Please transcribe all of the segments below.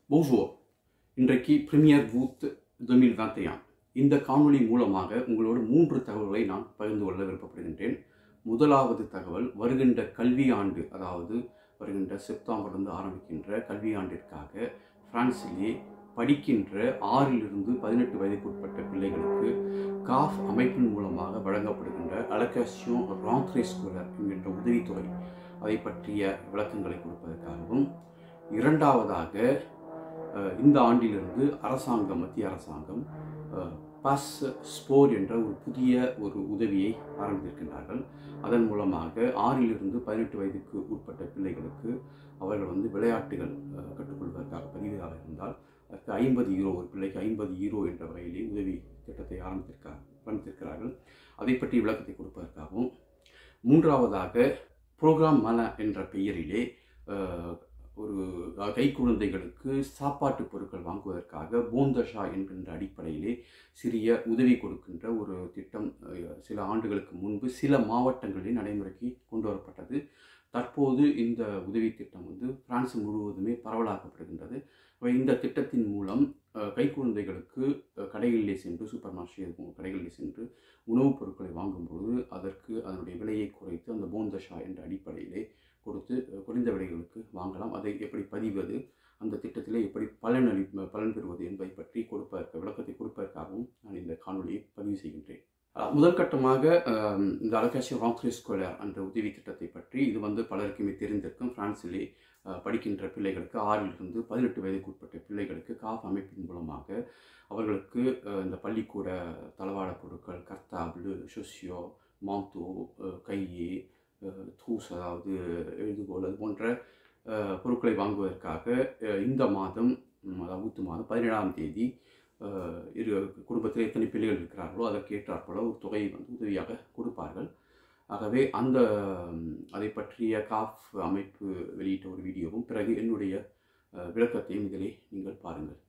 Bonjour இன்றைக்கு premier booth 2021 இந்த காணொளி மூலமாக உங்களோடு மூன்று தகவல்களை நான் பகிர்ந்து கொள்ள விருப்பப்படுகின்றேன் முதலாவது தகவல் வருகின்ற கல்வி ஆண்டு அதாவது வருகின்ற செப்டம்பர்லேருந்து ஆரம்பிக்கின்ற கல்வி ஆண்டிற்காக பிரான்சிலே படிக்கின்ற ஆறிலிருந்து பதினெட்டு வயதுக்குட்பட்ட பிள்ளைகளுக்கு காஃப் அமைப்பின் மூலமாக வழங்கப்படுகின்ற அலகாசியோன் ராந்த்ரே ஸ்கூலர் என்கின்ற உதவித்தொகை அதை பற்றிய விளக்கங்களை கொடுப்பதற்காகவும் இரண்டாவதாக அஹ், இந்த ஆண்டிலிருந்து அரசாங்கம் மத்திய அரசாங்கம் அஹ், பாஸ் ஸ்போர் என்ற ஒரு புதிய ஒரு உதவியை ஆரம்பித்திருக்கின்றார்கள் அதன் மூலமாக ஆறிலிருந்து பதினெட்டு வயதுக்கு உட்பட்ட பிள்ளைகளுக்கு அவர்கள் வந்து விளையாட்டுகள் அஹ், கற்றுக்கொள்வதற்காக பதிவதாக இருந்தால் அதற்கு ஐம்பது யூரோ ஒரு பிள்ளைக்கு ஐம்பது யூரோ என்ற வகையிலே உதவி திட்டத்தை ஆரம்பித்திருக்கா ஆரம்பித்திருக்கிறார்கள் அதை பற்றி விளக்கத்தை கொடுப்பதற்காகவும் மூன்றாவதாக ப்ரோக்ராம் மல என்ற பெயரிலே அஹ், ஒரு கை குழந்தைகளுக்கு சாப்பாட்டு பொருட்கள் வாங்குவதற்காக போந்தஷா என்கின்ற அடிப்படையிலே சிறிய உதவி கொடுக்கின்ற ஒரு திட்டம் அஹ், சில ஆண்டுகளுக்கு முன்பு சில மாவட்டங்களில் நடைமுறைக்கு கொண்டு வரப்பட்டது தற்போது இந்த உதவி திட்டம் வந்து பிரான்ஸ் முழுவதுமே பரவலாக்கப்படுகின்றது அப்ப இந்த திட்டத்தின் மூலம் அஹ், கைக்குழந்தைகளுக்கு அஹ், கடைகளிலே சென்று சூப்பர் மார்க்கெட் கடைகளிலே சென்று உணவுப் பொருட்களை வாங்கும்பொழுது அதற்கு அதனுடைய விலையை குறைத்து அந்த போந்தஷா என்ற அடிப்படையிலே கொடுத்து அஹ், குறைந்த விலைகளுக்கு வாங்கலாம் அதை எப்படி பதிவது அந்த திட்டத்திலே எப்படி பலனளி பலன் பெறுவது என்பதை பற்றி கொடுப்பதற்கு விளக்கத்தை கொடுப்பதற்காகவும் நான் இந்த காணொலியை பதிவு செய்கின்றேன் அஹ், முதல் கட்டமாக அஹ், இந்த அலகாசியோ ராங்க்ரே ஸ்கொயர் என்ற உதவி திட்டத்தை பற்றி இது வந்து பலருக்குமே தெரிந்திருக்கும் பிரான்சிலே அஹ், படிக்கின்ற பிள்ளைகளுக்கு ஆறிலிருந்து பதினெட்டு வயதுக்கு உட்பட்ட பிள்ளைகளுக்கு காஃப் அமைப்பின் மூலமாக அவர்களுக்கு அஹ், இந்த பள்ளிக்கூட தளவாட பொருட்கள் கர்த்தாபிள் ஷொசியோ மாந்தோ அஹ், கையே அஹ், தூஸ் அதாவது எழுதுகோல் அது போன்ற அஹ், பொருட்களை வாங்குவதற்காக அஹ், இந்த மாதம் ம், அதாவது ஊத்து மாதம் பதினேழாம் தேதி அஹ், இரு குடும்பத்தில் எத்தனை பிள்ளைகள் இருக்கிறார்களோ அதற்கு ஏற்றாற்போல ஒரு தொகையை வந்து உதவியாக கொடுப்பார்கள் ஆகவே அந்த ம், அதை பற்றிய காஃப் அமைப்பு வெளியிட்ட ஒரு வீடியோவும் பிறகு என்னுடைய அஹ், விளக்கத்தையும் இதிலே நீங்கள் பாருங்கள்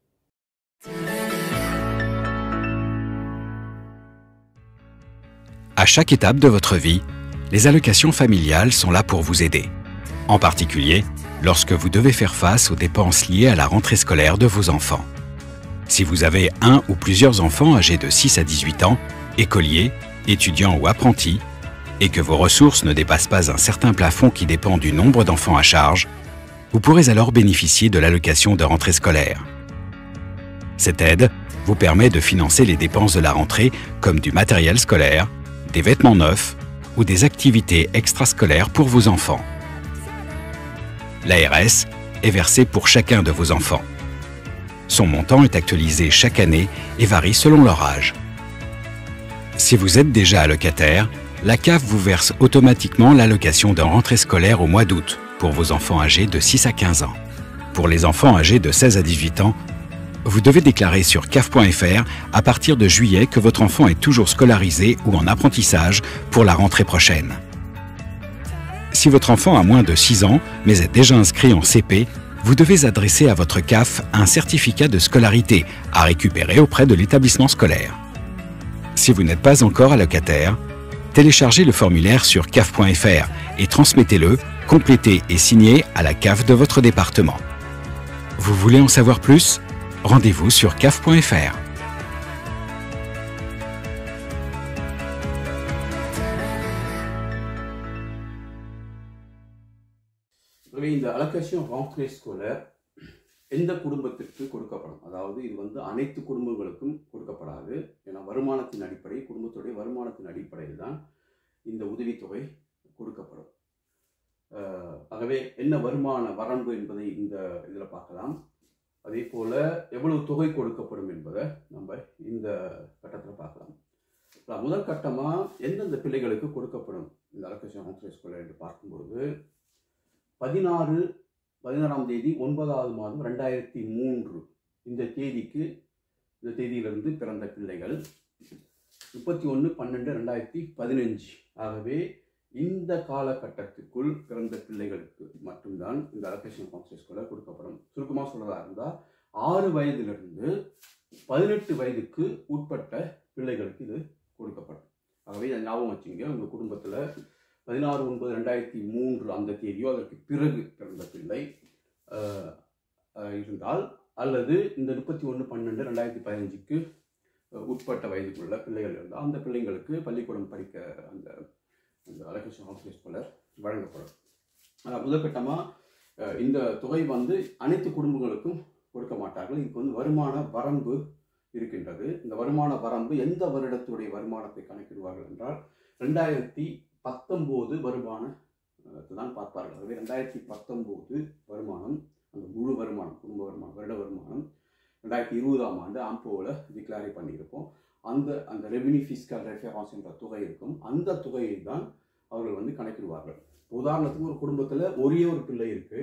À chaque étape de votre vie, les allocations familiales sont là pour vous aider. En particulier, lorsque vous devez faire face aux dépenses liées à la rentrée scolaire de vos enfants. Si vous avez un ou plusieurs enfants âgés de 6 à 18 ans, écoliers, étudiants ou apprentis, et que vos ressources ne dépassent pas un certain plafond qui dépend du nombre d'enfants à charge, vous pourrez alors bénéficier de l'allocation de rentrée scolaire. Cette aide vous permet de financer les dépenses de la rentrée comme du matériel scolaire, des vêtements neufs ou des activités extrascolaires pour vos enfants. L'ARS est versée pour chacun de vos enfants. Son montant est actualisé chaque année et varie selon leur âge. Si vous êtes déjà allocataire, la CAF vous verse automatiquement l'allocation de rentrée scolaire au mois d'août pour vos enfants âgés de 6 à 15 ans. Pour les enfants âgés de 16 à 18 ans, vous devez déclarer sur CAF.fr à partir de juillet que votre enfant est toujours scolarisé ou en apprentissage pour la rentrée prochaine. Si votre enfant a moins de 6 ans mais est déjà inscrit en CP, vous devez adresser à votre CAF un certificat de scolarité à récupérer auprès de l'établissement scolaire. Si vous n'êtes pas encore allocataire, téléchargez le formulaire sur CAF.fr et transmettez-le, complété et signé à la CAF de votre département. Vous voulez en savoir plus Rendez-vous sur CAF.fr. எனவே இந்த அலகாசியம் ராங்க்ரே schooler எந்த குடும்பத்திற்கு கொடுக்கப்படும் அதாவது இது வந்து அனைத்து குடும்பங்களுக்கும் கொடுக்கப்படாது ஏன்னா வருமானத்தின் அடிப்படை குடும்பத்துடைய வருமானத்தின் அடிப்படையில் தான் இந்த உதவித்தொகை கொடுக்கப்படும் அஹ், ஆகவே என்ன வருமான வரம்பு என்பதை இந்த இதில் பார்க்கலாம் அதே போல் எவ்வளவு தொகை கொடுக்கப்படும் என்பதை நம்ம இந்த கட்டத்தில் பார்க்கலாம் இப்ப முதல் கட்டமாக எந்தெந்த பிள்ளைகளுக்கு கொடுக்கப்படும் இந்த அலகாசியம் ராங்க்ரே ஸ்கூலர் என்று பார்க்கும்பொழுது பதினாறு பதினாறாம் தேதி ஒன்பதாவது மாதம் ரெண்டாயிரத்தி மூன்று இந்த தேதிக்கு இந்த தேதியிலிருந்து பிறந்த பிள்ளைகள் முப்பத்தி ஒன்று பன்னெண்டு ரெண்டாயிரத்தி பதினஞ்சு ஆகவே இந்த காலகட்டத்துக்குள் பிறந்த பிள்ளைகளுக்கு மட்டும்தான் இந்த அலோகேஷன் கான்சியஸ்குள்ள கொடுக்கப்படும் சுருக்கமாக சொல்றதா இருந்தால் ஆறு வயதிலிருந்து பதினெட்டு வயதுக்கு உட்பட்ட பிள்ளைகளுக்கு இது கொடுக்கப்படும் ஆகவே இதை ஞாபகம் வச்சுங்க உங்கள் குடும்பத்தில் பதினாறு ஒன்பது ரெண்டாயிரத்தி மூன்று அந்த தேதியோ அதற்கு பிறகு பிறந்த பிள்ளை அஹ், அஹ், இருந்தால் அல்லது இந்த முப்பத்தி ஒன்று பன்னெண்டு ரெண்டாயிரத்தி பதினஞ்சுக்கு உட்பட்ட வயதுக்குள்ள பிள்ளைகள் இருந்தால் அந்த பிள்ளைங்களுக்கு பள்ளிக்கூடம் படிக்க அந்த அந்த அலகேஷன் ஹவுஸ் ஸ்காலர் வழங்கப்படும் ஆனால் முதற்கட்டமாக இந்த தொகை வந்து அனைத்து குடும்பங்களுக்கும் கொடுக்க மாட்டார்கள் இதுக்கு வந்து வருமான வரம்பு இருக்கின்றது இந்த வருமான வரம்பு எந்த வருடத்துடைய வருமானத்தை கணக்கிடுவார்கள் என்றால் ரெண்டாயிரத்தி பத்தொம்போது வருமான தான் பார்ப்பார்கள் ஆகவே ரெண்டாயிரத்தி பத்தொம்போது வருமானம் அந்த முழு வருமானம் குடும்ப வருமானம் வருட வருமானம் ரெண்டாயிரத்தி இருபதாம் ஆண்டு ஆம்போவில் டிக்ளேர் பண்ணியிருப்போம் அந்த அந்த ரெவென்யூ ஃபிஸ்கல் ரெஃபரன்ஸ் என்ற தொகை இருக்கும் அந்த தொகையை தான் அவர்கள் வந்து கணக்கிடுவார்கள் உதாரணத்துக்கு ஒரு குடும்பத்தில் ஒரே ஒரு பிள்ளை இருக்கு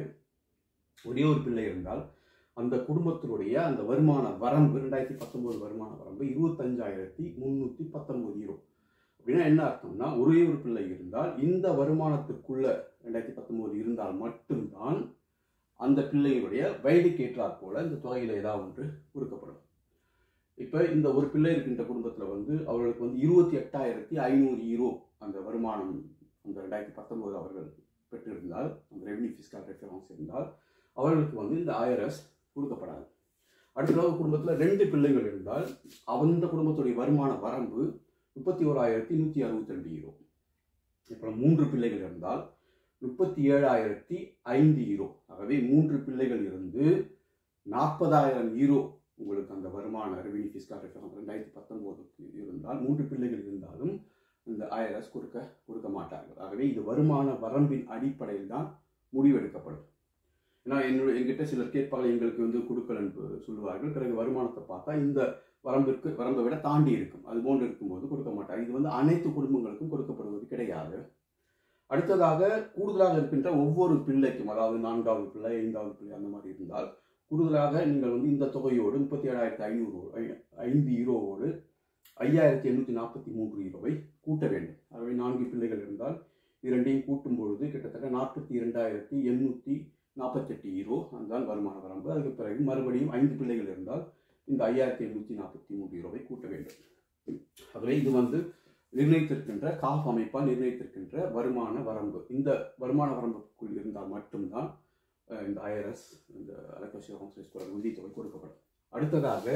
ஒரே ஒரு பிள்ளை இருந்தால் அந்த குடும்பத்தினுடைய அந்த வருமான வரம்பு ரெண்டாயிரத்தி பத்தொன்பது வருமான வரம்பு இருபத்தஞ்சாயிரத்தி முந்நூற்றி பத்தொன்பது யூரோ அப்படின்னா என்ன அர்த்தம்னா ஒரே ஒரு பிள்ளை இருந்தால் இந்த வருமானத்துக்குள்ள ரெண்டாயிரத்தி பத்தொன்பது இருந்தால் மட்டும்தான் அந்த பிள்ளைகளுடைய வயதுக்கு ஏற்றாற் போல இந்த தொகையில் ஏதாவது ஒன்று கொடுக்கப்படும் இப்போ இந்த ஒரு பிள்ளை இருக்கின்ற குடும்பத்தில் வந்து அவர்களுக்கு வந்து இருபத்தி எட்டாயிரத்தி ஐநூறு யூரோ அந்த வருமானம் அந்த ரெண்டாயிரத்தி பத்தொன்பது அவர்கள் பெற்றிருந்தால் அந்த ரெவன்யூ ஃபிஸ்கல் ரெஃபரன்ஸ் இருந்தால் அவர்களுக்கு வந்து இந்த ஐஆர்எஸ் கொடுக்கப்படாது அடுத்ததாக குடும்பத்தில் ரெண்டு பிள்ளைகள் இருந்தால் அந்த குடும்பத்துடைய வருமான வரம்பு முப்பத்தி ஓராயிரத்தி நூற்றி அறுபத்தி ரெண்டு யூரோ இப்போ மூன்று பிள்ளைகள் இருந்தால் முப்பத்தி ஏழாயிரத்தி ஐந்து யூரோ ஆகவே மூன்று பிள்ளைகள் இருந்து நாற்பதாயிரம் யூரோ உங்களுக்கு அந்த வருமான ரெவன்யூ ஃபிஸ்கல் ரெஃபரன்ஸ் ரெண்டாயிரத்தி பத்தொம்போதுக்கு இருந்தால் மூன்று பிள்ளைகள் இருந்தாலும் இந்த ஐஆர்எஸ் கொடுக்க கொடுக்க மாட்டார்கள் ஆகவே இது வருமான வரம்பின் அடிப்படையில் தான் முடிவெடுக்கப்படும் ஏன்னா என்னோட எங்கிட்ட சிலர் கேட்பார்கள் எங்களுக்கு வந்து கொடுக்கல் என்று சொல்லுவார்கள் பிறகு வருமானத்தை பார்த்தா இந்த வரம்பிற்கு வரம்பை விட தாண்டி இருக்கும் அது போன்று இருக்கும்போது கொடுக்க மாட்டாங்க இது வந்து அனைத்து குடும்பங்களுக்கும் கொடுக்கப்படுவது கிடையாது அடுத்ததாக கூடுதலாக இருக்கின்ற ஒவ்வொரு பிள்ளைக்கும் அதாவது நான்காவது பிள்ளை ஐந்தாவது பிள்ளை அந்த மாதிரி இருந்தால் கூடுதலாக நீங்கள் வந்து இந்த தொகையோடு முப்பத்தி ஏழாயிரத்தி ஐநூறு ஐந்து யூரோவோடு ஐயாயிரத்தி எண்ணூற்றி நாற்பத்தி மூன்று யூரோவை கூட்ட வேண்டும் ஆகவே நான்கு பிள்ளைகள் இருந்தால் இரண்டையும் கூட்டும் பொழுது கிட்டத்தட்ட நாற்பத்தி இரண்டாயிரத்தி எண்ணூற்றி நாற்பத்தெட்டு யூரோ அதுதான் வருமான வரம்பு அதுக்கு பிறகு மறுபடியும் ஐந்து பிள்ளைகள் இருந்தால் இந்த ஐயாயிரத்தி எண்ணூற்றி நாற்பத்தி மூன்று யூரோவை கூட்ட வேண்டும் ஆகவே இது வந்து நிர்ணயித்திருக்கின்ற காஃப் அமைப்பால் நிர்ணயித்திருக்கின்ற வருமான வரம்பு இந்த வருமான வரம்புக்குள் இருந்தால் மட்டும்தான் இந்த ஐஆர்எஸ் இந்த அலக்கசியோட உறுதித்தொகை கொடுக்கப்படும் அடுத்ததாக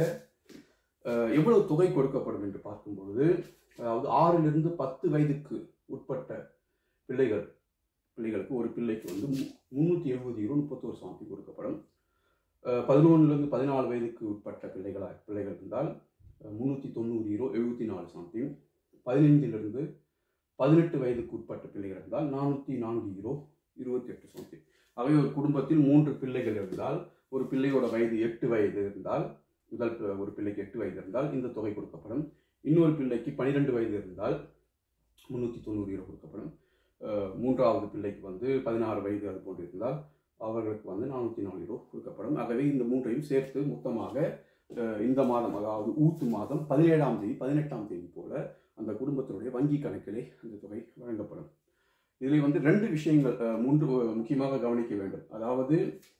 எவ்வளவு தொகை கொடுக்கப்படும் என்று பார்க்கும் பொழுது அதாவது ஆறிலிருந்து பத்து வயதுக்கு உட்பட்ட பிள்ளைகள் பிள்ளைகளுக்கு ஒரு பிள்ளைக்கு வந்து முந்நூற்றி எழுபது யூரோ முப்பத்தோரு சாந்தி கொடுக்கப்படும் பதினொன்றுலேருந்து பதினாலு வயதுக்கு உட்பட்ட பிள்ளைகளாக பிள்ளைகள் இருந்தால் முந்நூற்றி தொண்ணூறு யூரோ எழுபத்தி நாலு சாந்தியும் பதினைஞ்சிலிருந்து பதினெட்டு வயதுக்கு உட்பட்ட பிள்ளைகள் இருந்தால் நானூற்றி நான்கு யூரோ இருபத்தி எட்டு சாந்தி ஆகவே ஒரு குடும்பத்தில் மூன்று பிள்ளைகள் இருந்தால் ஒரு பிள்ளையோட வயது எட்டு வயது இருந்தால் முதல் ஒரு பிள்ளைக்கு எட்டு வயது இருந்தால் இந்த தொகை கொடுக்கப்படும் இன்னொரு பிள்ளைக்கு பன்னிரெண்டு வயது இருந்தால் முந்நூற்றி தொண்ணூறு யூரோ கொடுக்கப்படும் மூன்றாவது பிள்ளைக்கு வந்து பதினாறு வயது அது போன்று இருந்தால் அவர்களுக்கு வந்து நானூற்றி நாலு யூரோ கொடுக்கப்படும் ஆகவே இந்த மூன்றையும் சேர்த்து மொத்தமாக இந்த மாதம் அதாவது ஊத்து மாதம் பதினேழாம் தேதி பதினெட்டாம் தேதி போல அந்த குடும்பத்தினுடைய வங்கி கணக்கிலே அந்த தொகை வழங்கப்படும் இதில் வந்து ரெண்டு விஷயங்கள் மூன்று முக்கியமாக கவனிக்க வேண்டும் அதாவது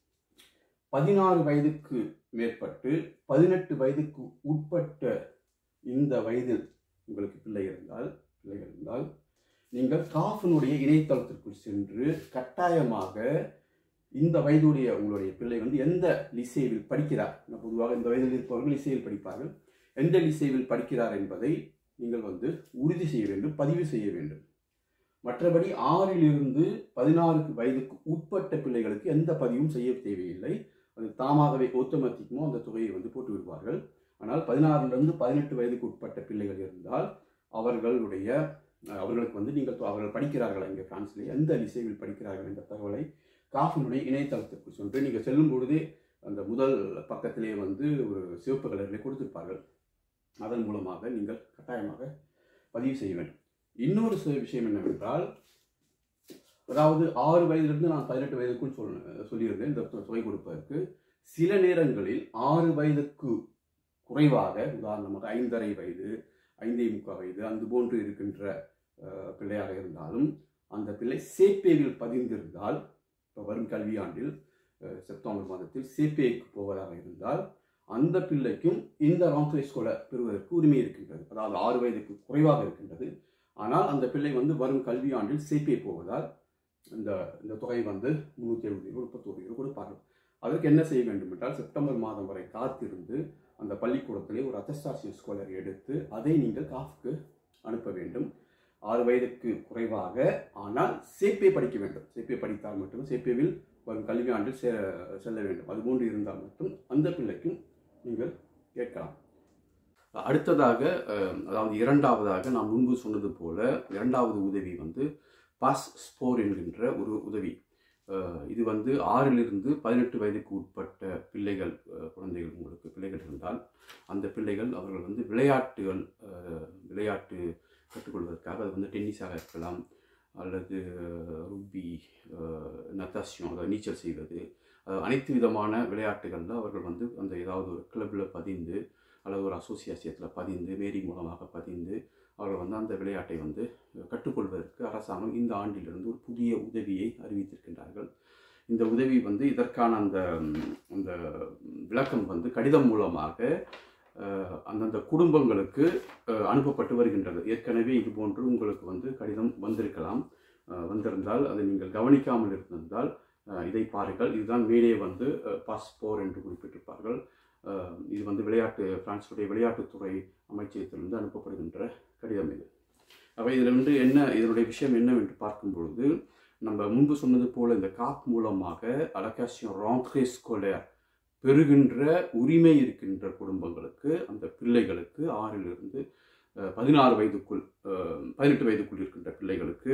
பதினாறு வயதுக்கு மேற்பட்டு பதினெட்டு வயதுக்கு உட்பட்ட இந்த வயதில் உங்களுக்கு பிள்ளை இருந்தால் பிள்ளைகள் இருந்தால் நீங்கள் காஃபினுடைய இணையதளத்திற்குள் சென்று கட்டாயமாக இந்த வயதுடைய உங்களுடைய பிள்ளை வந்து எந்த லிசேவில் படிக்கிறார் பொதுவாக இந்த வயதில் இருப்பவர்கள் லிசேவில் படிப்பார்கள் எந்த லிசேவில் படிக்கிறார் என்பதை நீங்கள் வந்து உறுதி செய்ய வேண்டும் பதிவு செய்ய வேண்டும் மற்றபடி ஆறிலிருந்து பதினாறு வயதுக்கு உட்பட்ட பிள்ளைகளுக்கு எந்த பதிவும் செய்ய தேவையில்லை அது தாமாகவே ஆட்டோமேட்டிக்குமோ அந்த தொகையை வந்து போட்டு விடுவார்கள் ஆனால் பதினாறுலேருந்து பதினெட்டு வயதுக்கு உட்பட்ட பிள்ளைகள் இருந்தால் அவர்களுடைய அவர்களுக்கு வந்து நீங்கள் அவர்கள் படிக்கிறார்கள் இங்கே பிரான்ஸ்லேயே எந்த லிசைவில் படிக்கிறார்கள் என்ற தகவலை காஃபினுடைய இணையதளத்திற்கு சென்று நீங்கள் செல்லும் பொழுதே அந்த முதல் பக்கத்திலே வந்து ஒரு சிவப்பு கலரிலே கொடுத்திருப்பார்கள் அதன் மூலமாக நீங்கள் கட்டாயமாக பதிவு செய்ய வேண்டும் இன்னொரு விஷயம் என்னவென்றால் அதாவது ஆறு வயதிலிருந்து நான் பதினெட்டு வயதுக்குள் சொல் சொல்லியிருந்தேன் இந்த தொகை கொடுப்பதற்கு சில நேரங்களில் ஆறு வயதுக்கு குறைவாக உதாரணமாக ஐந்தரை வயது ஐந்தே முக்கால் வயது அந்த போன்று இருக்கின்ற பிள்ளையாக இருந்தாலும் அந்த பிள்ளை சேப்பேவில் பதிந்திருந்தால் இப்போ வரும் கல்வியாண்டில் செப்டம்பர் மாதத்தில் சேப்பேக்கு போவதாக இருந்தால் அந்த பிள்ளைக்கும் இந்த ராம்ஃபே ஸ்கோலை பெறுவதற்கு உரிமை இருக்கின்றது அதாவது ஆறு வயதுக்கு குறைவாக இருக்கின்றது ஆனால் அந்த பிள்ளை வந்து வரும் கல்வியாண்டில் சேப்பே போவதால் இந்த இந்த தொகை வந்து முந்நூற்றி எழுபது யூரோ முப்பத்தோரு யூரோ கொடுப்பார்கள் அதற்கு என்ன செய்ய வேண்டும் என்றால் செப்டம்பர் மாதம் வரை காத்திருந்து அந்த பள்ளிக்கூடத்திலே ஒரு அத்தஸ்டாசியன் ஸ்காலர் எடுத்து அதை நீங்கள் காஃப்க்கு அனுப்ப வேண்டும் ஆறு வயதுக்கு குறைவாக ஆனால் சேப்பே படிக்க வேண்டும் சேப்பே படித்தால் மட்டும் சேப்பேவில் வரும் கல்வி ஆண்டில் சே செல்ல வேண்டும் அது போன்று இருந்தால் மட்டும் அந்த பிள்ளைக்கும் நீங்கள் கேட்கலாம் அடுத்ததாக அஹ், அதாவது இரண்டாவதாக நான் முன்பு சொன்னது போல இரண்டாவது உதவி வந்து பாஸ் ஸ்போர் என்கின்ற ஒரு உதவி அஹ், இது வந்து ஆறிலிருந்து பதினெட்டு வயதுக்கு உட்பட்ட பிள்ளைகள் அஹ், குழந்தைகள் உங்களுக்கு பிள்ளைகள் இருந்தால் அந்த பிள்ளைகள் அவர்கள் வந்து விளையாட்டுகள் அஹ், விளையாட்டு கற்றுக்கொள்வதற்காக அது வந்து டென்னிஸாக இருக்கலாம் அல்லது ருப்பி நத்தாசியம் அதாவது நீச்சல் செய்வது அஹ், அனைத்து விதமான விளையாட்டுகளில் அவர்கள் வந்து அந்த ஏதாவது ஒரு கிளப்பில் பதிந்து அல்லது ஒரு அசோசியேஷத்தில் பதிந்து மேரி மூலமாக பதிந்து அவர்கள் வந்து அந்த விளையாட்டை வந்து கற்றுக்கொள்வதற்கு அரசாங்கம் இந்த ஆண்டிலிருந்து ஒரு புதிய உதவியை அறிவித்திருக்கின்றார்கள் இந்த உதவி வந்து இதற்கான அந்த ம், அந்த விளக்கம் வந்து கடிதம் மூலமாக அஹ், அந்தந்த குடும்பங்களுக்கு அஹ், அனுப்பப்பட்டு வருகின்றது ஏற்கனவே இது போன்று உங்களுக்கு வந்து கடிதம் வந்திருக்கலாம் அஹ், வந்திருந்தால் அதை நீங்கள் கவனிக்காமல் இருந்திருந்தால் அஹ், இதை பாருங்கள் இதுதான் மேலே வந்து பாஸ்போர் என்று குறிப்பிட்டிருப்பார்கள் அஹ், இது வந்து விளையாட்டு பிரான்ஸுடைய விளையாட்டுத்துறை அமைச்சகத்திலிருந்து அனுப்பப்படுகின்ற கடிதம் இது அவை இதில் வந்து என்ன இதனுடைய விஷயம் என்னவென்று பார்க்கும் பொழுது நம்ம முன்பு சொன்னது போல இந்த காப் மூலமாக அலகாசியம் ராங்க்ரே ஸ்கோலர் பெறுகின்ற உரிமை இருக்கின்ற குடும்பங்களுக்கு அந்த பிள்ளைகளுக்கு ஆறிலிருந்து அஹ், பதினாறு வயதுக்குள் அஹ், பதினெட்டு வயதுக்குள் இருக்கின்ற பிள்ளைகளுக்கு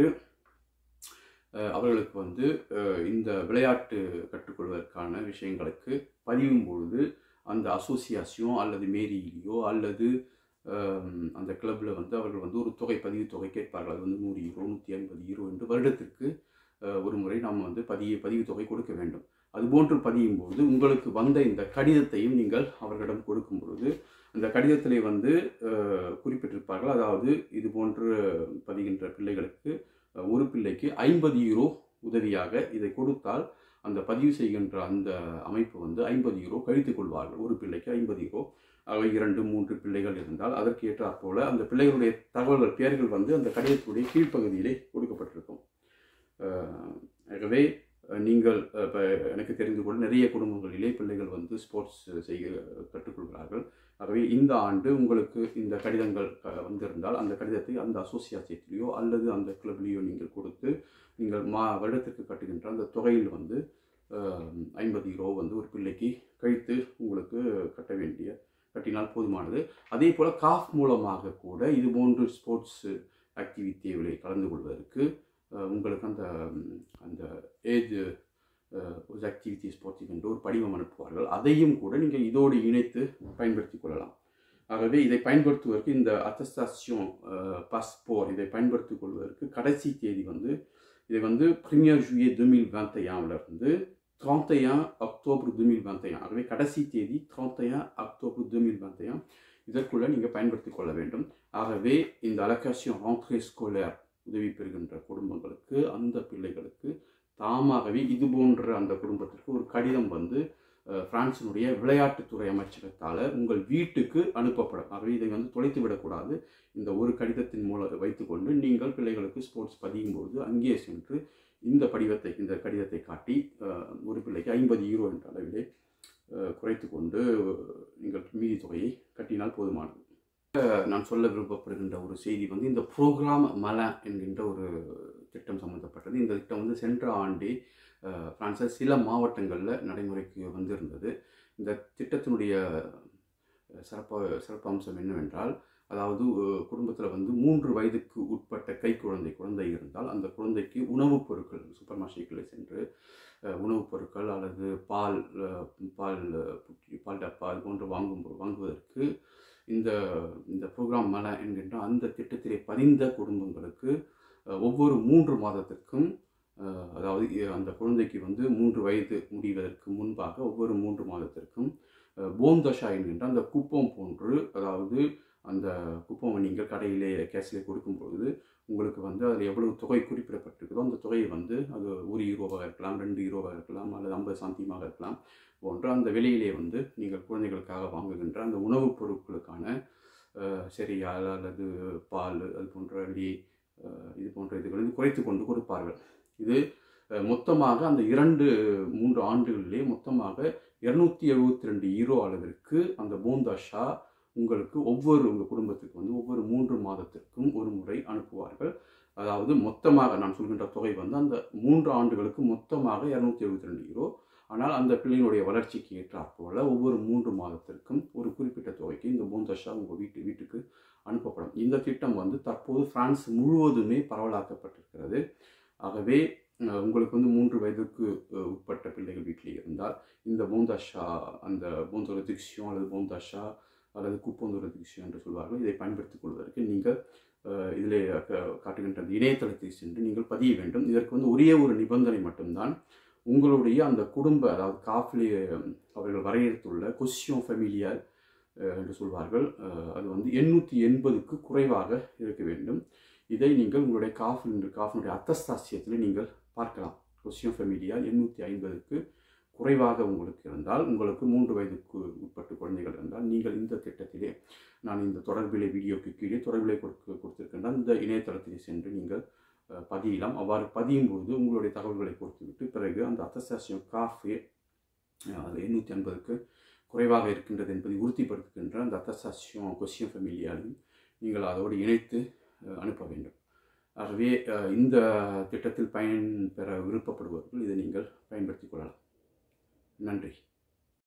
அஹ், அவர்களுக்கு வந்து அஹ், இந்த விளையாட்டு கற்றுக்கொள்வதற்கான விஷயங்களுக்கு பதியும் பொழுது அந்த அசோசியேஷன் அல்லது மேரியிலையோ அல்லது அஹ், அந்த கிளப்பில் வந்து அவர்கள் வந்து ஒரு தொகை பதிவு தொகை கேட்பார்கள் அது வந்து நூறு ஈரோ நூற்றி ஐம்பது ஈரோ என்று வருடத்திற்கு அஹ், ஒரு முறை நாம் வந்து பதிய பதிவு தொகை கொடுக்க வேண்டும் அதுபோன்று பதியும் பொழுது உங்களுக்கு வந்த இந்த கடிதத்தையும் நீங்கள் அவர்களிடம் கொடுக்கும் பொழுது அந்த கடிதத்திலே வந்து அஹ், குறிப்பிட்டிருப்பார்கள் அதாவது இது போன்று பதிகின்ற பிள்ளைகளுக்கு அஹ், ஒரு பிள்ளைக்கு ஐம்பது யூரோ உதவியாக இதை கொடுத்தால் அந்த பதிவு செய்கின்ற அந்த அமைப்பு வந்து ஐம்பது யூரோ கழித்துக் கொள்வார்கள் ஒரு பிள்ளைக்கு ஐம்பது யூரோ அவை இரண்டு மூன்று பிள்ளைகள் இருந்தால் அதற்கு ஏற்றாற் போல அந்த பிள்ளைகளுடைய தகவல்கள் பெயர்கள் வந்து அந்த கடிதத்துடைய கீழ்ப்பகுதியிலே கொடுக்கப்பட்டிருக்கும் அஹ், ஆகவே அஹ், நீங்கள் அஹ், இப்ப எனக்கு தெரிந்து கூட நிறைய குடும்பங்களிலே பிள்ளைகள் வந்து ஸ்போர்ட்ஸ் செய்ய கற்றுக்கொள்கிறார்கள் ஆகவே இந்த ஆண்டு உங்களுக்கு இந்த கடிதங்கள் க- வந்திருந்தால் அந்த கடிதத்தை அந்த அசோசியேஷன்லேயோ அல்லது அந்த கிளப்லேயோ நீங்கள் கொடுத்து நீங்கள் மா வருடத்திற்கு கட்டுகின்ற அந்த தொகையில் வந்து ஐம்பது யூரோ வந்து ஒரு பிள்ளைக்கு கழித்து உங்களுக்கு கட்ட வேண்டிய கட்டினால் போதுமானது அதே போல் காஃப் மூலமாக கூட இது போன்று ஸ்போர்ட்ஸ் ஆக்டிவிட்டிகளை கலந்து கொள்வதற்கு அஹ், உங்களுக்கு அந்த ம், அந்த ஏஜ் ஒரு ஆக்டிவிட்டி ஸ்போர்ட்ஸ் என்று ஒரு படிவம் அனுப்புவார்கள் அதையும் கூட நீங்கள் இதோடு இணைத்து பயன்படுத்திக் கொள்ளலாம் ஆகவே இதை பயன்படுத்துவதற்கு இந்த அத்தஸ்டாசியோன் பாஸ்போர்ட் இதை பயன்படுத்திக் கொள்வதற்கு கடைசி தேதி வந்து இதை வந்து ப்ரீமியர் ஜூயே டூ மில் இருந்து 31 அக்டோபர் 2021 ஆகவே கடைசி தேதி 31 அக்டோபர் 2021 இதற்குள்ள நீங்கள் பயன்படுத்திக் கொள்ள வேண்டும் ஆகவே இந்த அலகாசியம் ராங்க்ரே ஸ்கோலர் உதவி பெறுகின்ற குடும்பங்களுக்கு அந்த பிள்ளைகளுக்கு தாமாகவே இது போன்ற அந்த குடும்பத்திற்கு ஒரு கடிதம் வந்து அஹ், பிரான்சினுடைய விளையாட்டுத்துறை அமைச்சகத்தால் உங்கள் வீட்டுக்கு அனுப்பப்படும் ஆகவே இதை வந்து தொலைத்து விடக்கூடாது இந்த ஒரு கடிதத்தின் மூலம் வைத்துக்கொண்டு நீங்கள் பிள்ளைகளுக்கு ஸ்போர்ட்ஸ் பதியும் பொழுது அங்கே சென்று இந்த படிவத்தை இந்த கடிதத்தை காட்டி அஹ், ஒரு பிள்ளைக்கு ஐம்பது யூரோ என்ற அளவிலே அஹ், குறைத்து கொண்டு நீங்கள் மீதி தொகையை கட்டினால் போதுமானது அஹ், நான் சொல்ல விருப்பப்படுகின்ற ஒரு செய்தி வந்து இந்த ப்ரோக்ராம் மல என்கின்ற ஒரு திட்டம் சம்பந்தப்பட்டது இந்த திட்டம் வந்து சென்ற ஆண்டே அஹ், பிரான்சில் சில மாவட்டங்களில் நடைமுறைக்கு வந்திருந்தது இந்த திட்டத்தினுடைய அஹ், சிறப்பு சிறப்பு அம்சம் என்னவென்றால் அதாவது குடும்பத்தில் வந்து மூன்று வயதுக்கு உட்பட்ட கை குழந்தை குழந்தை இருந்தால் அந்த குழந்தைக்கு உணவுப் பொருட்கள் சூப்பர் மார்க்கெட்டில் சென்று அஹ், உணவுப் பொருட்கள் அல்லது பால் அஹ், பால் அஹ், புட்டி பால் டப்பா அது போன்று வாங்கும் வாங்குவதற்கு இந்த இந்த ப்ரோக்ராம் மல என்கின்ற அந்த திட்டத்திலே பதிந்த குடும்பங்களுக்கு அஹ், ஒவ்வொரு மூன்று மாதத்திற்கும் அஹ், அதாவது இ- அந்த குழந்தைக்கு வந்து மூன்று வயது முடிவதற்கு முன்பாக ஒவ்வொரு மூன்று மாதத்திற்கும் அஹ், போந்தஷா என்கின்ற அந்த குப்பம் போன்று அதாவது அந்த குப்பம் நீங்கள் கடையிலே கேஷிலே கொடுக்கும் பொழுது உங்களுக்கு வந்து அதில் எவ்வளவு தொகை குறிப்பிடப்பட்டிருக்குதோ அந்த தொகையை வந்து அது ஒரு யூரோவாக இருக்கலாம் ரெண்டு யூரோவாக இருக்கலாம் அல்லது ஐம்பது சாந்தியமாக இருக்கலாம் போன்ற அந்த விலையிலே வந்து நீங்கள் குழந்தைகளுக்காக வாங்குகின்ற அந்த உணவுப் பொருட்களுக்கான அஹ், செரியால் அல்லது பால் அது போன்ற வெளி அஹ், இது போன்ற இதுகளை வந்து குறைத்து கொண்டு கொடுப்பார்கள் இது அஹ், மொத்தமாக அந்த இரண்டு மூன்று ஆண்டுகளிலே மொத்தமாக இருநூத்தி எழுபத்தி ரெண்டு ஈரோ அளவிற்கு அந்த போந்தாஷா உங்களுக்கு ஒவ்வொரு உங்கள் குடும்பத்துக்கு வந்து ஒவ்வொரு மூன்று மாதத்திற்கும் ஒரு முறை அனுப்புவார்கள் அதாவது மொத்தமாக நான் சொல்கின்ற தொகை வந்து அந்த மூன்று ஆண்டுகளுக்கு மொத்தமாக இரநூத்தி எழுபத்தி ரெண்டு ஈரோ ஆனால் அந்த பிள்ளையினுடைய வளர்ச்சிக்கு ஏற்றாற் போல ஒவ்வொரு மூன்று மாதத்திற்கும் ஒரு குறிப்பிட்ட தொகைக்கு இந்த போந்தஷா உங்கள் வீட்டு வீட்டுக்கு அனுப்பப்படும் இந்த திட்டம் வந்து தற்போது பிரான்ஸ் முழுவதுமே பரவலாக்கப்பட்டிருக்கிறது ஆகவே அஹ், உங்களுக்கு வந்து மூன்று வயதுக்கு அஹ், உட்பட்ட பிள்ளைகள் வீட்டில் இருந்தால் இந்த போந்தாஷா அந்த போந்தோர திக்ஷியம் அல்லது போந்தாஷா அல்லது குப்போந்தோர திக்ஷியம் என்று சொல்வார்கள் இதை பயன்படுத்திக் கொள்வதற்கு நீங்கள் அஹ், இதிலே க- காட்டுகின்ற அந்த இணையதளத்தை சென்று நீங்கள் பதிய வேண்டும் இதற்கு வந்து ஒரே ஒரு நிபந்தனை மட்டும்தான் உங்களுடைய அந்த குடும்ப அதாவது காஃபிலே அவர்கள் வரையறுத்துள்ள கொஸ்டியோ ஃபெமிலியர் என்று சொல்வார்கள் அஹ், அது வந்து எண்ணூற்றி எண்பதுக்கு குறைவாக இருக்க வேண்டும் இதை நீங்கள் உங்களுடைய காஃபில் என்று காஃபினுடைய அத்தஸ்தாசியத்தில் நீங்கள் பார்க்கலாம் கொஸ்டியோ ஃபெமிலியார் எண்ணூற்றி ஐம்பதுக்கு குறைவாக உங்களுக்கு இருந்தால் உங்களுக்கு மூன்று வயதுக்கு உட்பட்ட குழந்தைகள் இருந்தால் நீங்கள் இந்த திட்டத்திலே நான் இந்த தொடர்பிலே வீடியோக்கு கீழே தொடர்பிலே கொடுக்க கொடுத்திருக்கின்ற இந்த இணையதளத்திலே சென்று நீங்கள் அஹ், பதியலாம் அவ்வாறு பதியும் பொழுது உங்களுடைய தகவல்களை கொடுத்துவிட்டு பிறகு அந்த அத்தஸ்தாசியம் காஃபே அது எண்ணூற்றி ஐம்பதுக்கு குறைவாக இருக்கின்றது என்பதை உறுதிப்படுத்துகின்ற அந்த அத்தஸ்தாசியம் கொஸ்டியன் ஃபெமிலியாலையும் நீங்கள் அதோடு இணைத்து அஹ், அனுப்ப வேண்டும் ஆகவே அஹ், இந்த திட்டத்தில் பயன்பெற விருப்பப்படுபவர்கள் இதை நீங்கள் பயன்படுத்திக் கொள்ளலாம் நன்றி